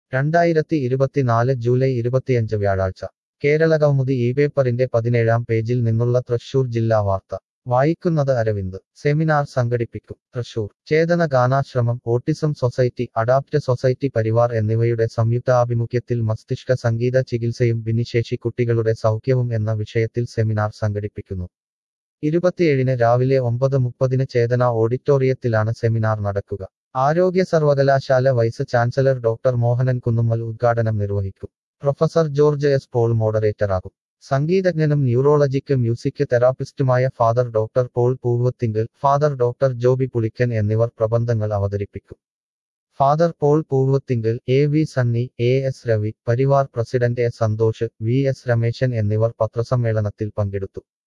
രണ്ടായിരത്തി ഇരുപത്തിനാല് ജൂലൈ ഇരുപത്തിയഞ്ച് വ്യാഴാഴ്ച കേരള കൗമുദി ഈ പേപ്പറിന്റെ പതിനേഴാം പേജിൽ നിന്നുള്ള തൃശൂർ ജില്ലാ വാർത്ത വായിക്കുന്നത് അരവിന്ദ് സെമിനാർ സംഘടിപ്പിക്കും Thrissur Chetana Ganashramam autism society adapt society Parivar എന്നിവയുടെ സംയുക്താഭിമുഖ്യത്തിൽ മസ്തിഷ്ക സംഗീത ചികിത്സയും ഭിന്നിശേഷി കുട്ടികളുടെ സൗഖ്യവും എന്ന വിഷയത്തിൽ സെമിനാർ സംഘടിപ്പിക്കുന്നു ഇരുപത്തിയേഴിന് രാവിലെ ഒമ്പത് മുപ്പതിന് ചേതന ഓഡിറ്റോറിയത്തിലാണ് സെമിനാർ നടക്കുക ആരോഗ്യ സർവകലാശാല vice chancellor doctor Mohanan Kunnummal ഉദ്ഘാടനം നിർവഹിക്കും പ്രൊഫസർ ജോർജ് എസ് പോൾ മോഡറേറ്ററാകും സംഗീതജ്ഞനും ന്യൂറോളജിക്ക് മ്യൂസിക് തെറാപ്പിസ്റ്റുമായ father doctor Paul Poovathingal father doctor Joby Pulickan എന്നിവർ പ്രബന്ധങ്ങൾ അവതരിപ്പിക്കും father Paul Poovathingal A V Sunny A S Ravi Parivar president A Santhosh V S Rameshan എന്നിവർ പത്രസമ്മേളനത്തിൽ പങ്കെടുത്തു